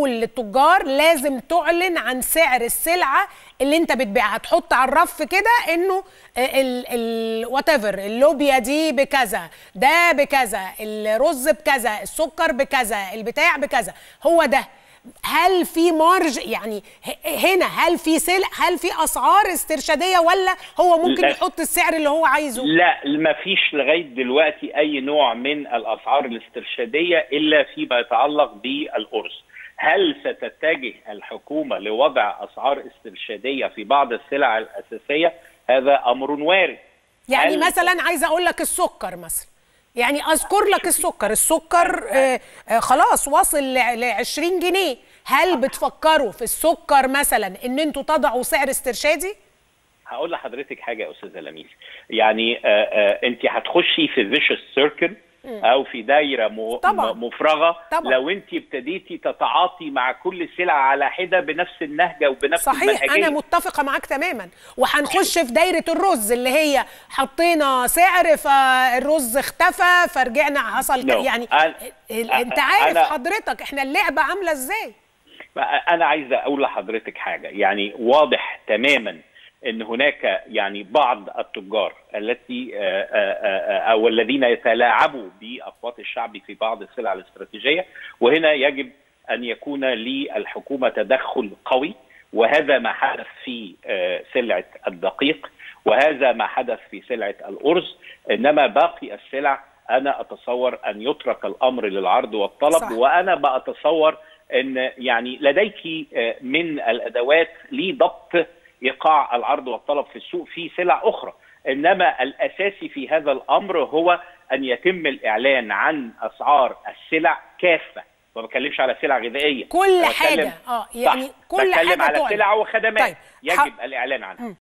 بيقول للتجار لازم تعلن عن سعر السلعه اللي انت بتبيعها تحط على الرف كده انه ال ال وات ايفر اللوبيا دي بكذا ده بكذا الرز بكذا السكر بكذا البتاع بكذا هو ده هل في مارج يعني هنا هل في سلع هل في اسعار استرشاديه ولا هو ممكن لا. يحط السعر اللي هو عايزه لا ما فيش لغايه دلوقتي اي نوع من الاسعار الاسترشاديه الا فيما يتعلق بالارز هل ستتجه الحكومه لوضع اسعار استرشاديه في بعض السلع الاساسيه هذا امر وارد يعني هل- مثلا عايزه اقول لك السكر مثلا يعني اذكر لك السكر السكر آه آه خلاص واصل ل 20 جنيه هل بتفكروا في السكر مثلا ان انتوا تضعوا سعر استرشادي هقول لحضرتك حاجه يا استاذه لميس يعني آه آه انت هتخشي في فيشس سيركل او في دايره م- طبعاً. م- مفرغه طبعاً. لو انت ابتديتي تتعاطي مع كل سلعه على حده بنفس النهجه وبنفس صحيح المنهجيه انا متفقه معاك تماما وهنخش في دايره الرز اللي هي حطينا سعر فالرز اختفى فرجعنا حصل ك- No. يعني أنا- ال- انت عارف أنا- حضرتك احنا اللعبه عامله ازاي انا عايز اقول لحضرتك حاجه يعني واضح تماما ان هناك يعني بعض التجار التي آه، آه، آه، او الذين يتلاعبوا باقوات الشعب في بعض السلع الاستراتيجيه وهنا يجب ان يكون للحكومه تدخل قوي وهذا ما حدث في آه، سلعه الدقيق وهذا ما حدث في سلعه الارز انما باقي السلع انا اتصور ان يترك الامر للعرض والطلب صح. وانا بتصور ان يعني لديك آه، من الادوات لضبط ايقاع العرض والطلب في السوق في سلع اخرى انما الاساسي في هذا الامر هو ان يتم الاعلان عن اسعار السلع كافه ما بتكلمش على سلع غذائيه كل أنا حاجة. بتكلم- آه، يعني صح. كل بتكلم حاجة على تعلن. سلع وخدمات طيب، يجب ح- الاعلان عنها